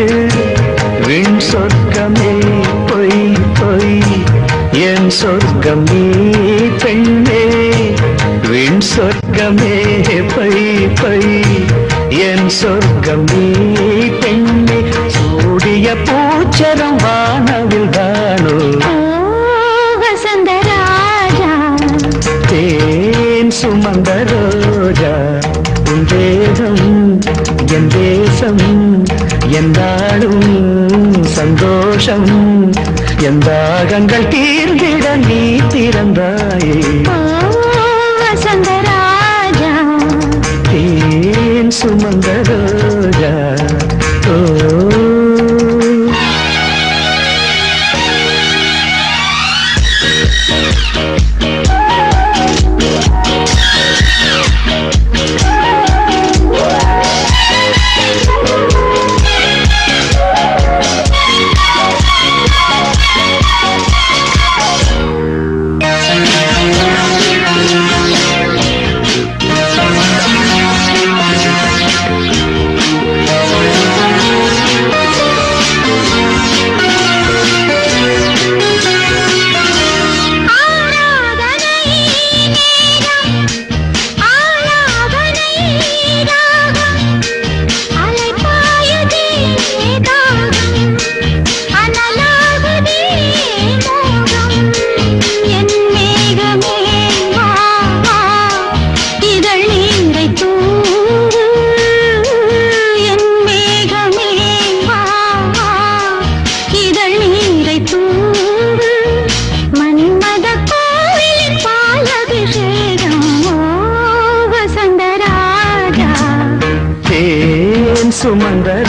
விண் சொர்க்கமே பொய் பொய் என் சொர்க்கம் நீ பெண்ணே விண் சொர்க்கமே பொய் பொய் என் சொர்க்கம் நீ பெண்ணே சூடிய பூச்சரம் வானவில் தானோ ஓ வசந்த ராஜா தேன் சுமந்த ரோஜா உன் தேகம் என் தேசம் எந்தாடும் சந்தோஷம் என் தாகங்கள் தீர்ந்திட நீ திறந்தாயே ஓ வசந்த ராஜா தேன் சுமந்த ரோஜா ஓ ஆராதனை நேரம் ஆலாபனை ராகம் அலைபாயுதே தாகம் அனலாகுதே மோகம் என் மேகமே வா வா இதழ் நீரை தூவு என் மேகமே வா வா இதழ் நீரை தூவு மன்மத கோவிலின் பாலபிஷேகம் ஓ வசந்த ராஜா தேன் சுமந்த